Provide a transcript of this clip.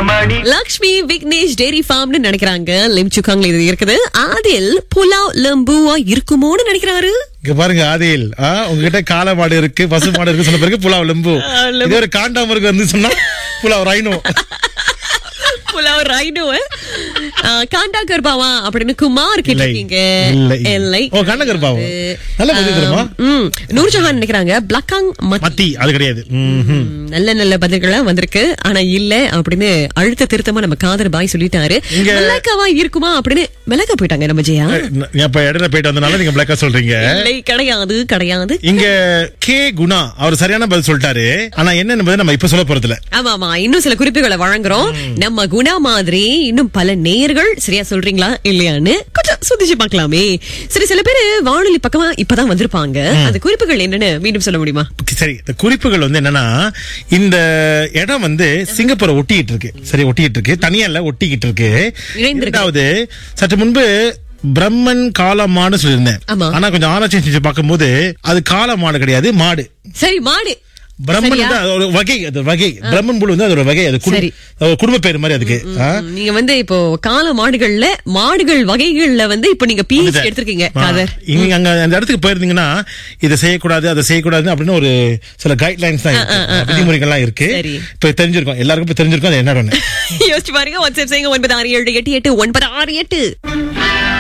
மணி லக்ஷ்மி விக்னேஷ் டேரி ஃபார்ம்னு நினைக்கிறாங்க லிம்சுக்காங்ல இது இருக்குது அதில் புலாவ் லம்புவா இருக்குமோன்னு நினைக்கிறாரு இங்க பாருங்க ஆதியில் ஆ, உங்ககிட்ட காளை மாடு இருக்கு பசு மாடு இருக்கு சொன்ன பிறகு புலாவ் லெம்பு ஆ, லெம்பு. இது ஒரு காண்டாமருக்கு வந்து சொன்னா புலாவ் ரைனோ புலாவ் ரைனோ காண்டா கர்பாவா அப்படின்னு குமார் கேட்டிருக்கீங்க இல்லை இல்லை ஓ கண்ணகர் நல்ல பதில் தெரியுமா ம் நூர்ஜஹான் நினைக்கிறாங்க பிளக்காங் மத்தி மத்தி அது கிடையாது ம்ஹும். நல்ல நல்ல பதில்களா வந்திருக்கு ஆனா இல்ல அப்படின்னு அழுத்த திருத்தமா நம்ம காதர் பாய் சொல்லிட்டாரு இங்க- மிளகாவா இருக்குமா அப்படின்னு மிளகா போயிட்டாங்க நம்ம ஜெயா நான் இப்ப இடையில போயிட்டு வந்தனால நீங்க பிளாக்கா சொல்றீங்க இல்லை கிடையாது கிடையாது இங்க கே குணா அவர் சரியான பதில் சொல்லிட்டாரு ஆனா என்ன என்பதை நம்ம இப்ப சொல்ல போறதுல ஆமா ஆமா இன்னும் சில குறிப்புகளை வழங்குறோம் நம்ம குணா மாதிரி இன்னும் பல நேர்கள் சரியா சொல்றீங்களா இல்லையான்னு கொஞ்சம் சுதிச்சு பார்க்கலாமே சரி சில பேரு வானொலி பக்கமா இப்பதான் வந்திருப்பாங்க அந்த குறிப்புகள் என்னன்னு மீண்டும் சொல்ல முடியுமா சரி இந்த குறிப்புகள் வந்து என்னன்னா இந்த இடம் வந்து சிங்கப்பூரை ஒட்டிக்கிட்டு இருக்கு சரி ஒட்டிக்கிட்டு இருக்கு தனியா இல்ல ஒட்டிக்கிட்டு இருக்கு இணைந்திருக்கு. இரண்டாவது சற்று முன்பு பிரம்மன் காலமாடு சொல்லியிருந்தேன் ஆமா. ஆனா கொஞ்சம் ஆராய்ச்சி செஞ்சு பார்க்கும்போது அது காளை மாடு கிடையாது மாடு சரி மாடு பிரம்மன் சரியா? வந்து அது ஒரு வகை அது ஒரு வகை பிரம்மன் புழு வந்து அது ஒரு வகை அது குடு- சரி. அது ஒரு குடும்ப பேர் மாதிரி அதுக்கு ஆ? ம், நீங்க வந்து இப்போ கால மாடுகள்ல மாடுகள் வகைகள்ல வந்து இப்போ நீங்க பிஹெச் வந்துட்டேன். எடுத்திருக்கீங்க ஆ. காதர் இங்க அங்க அந்த இடத்துக்கு போயிருந்தீங்கன்னா இதை செய்யக்கூடாது அதை செய்யக்கூடாது அப்படின்னு ஒரு சில கைட்லைன்ஸ் தான் இருக்கு. விதிமுறைகள்லாம் இருக்கு சரி. இப்ப தெரிஞ்சிருக்கும் எல்லாருக்கும் இப்ப தெரிஞ்சிருக்கும் அது என்ன யோசிச்சு பாருங்க வாட்ஸ்அப் செய்யுங்க ஒன்பது ஆறு ஏழு எட்டு எட்டு ஒன்பது ஆறு எட்டு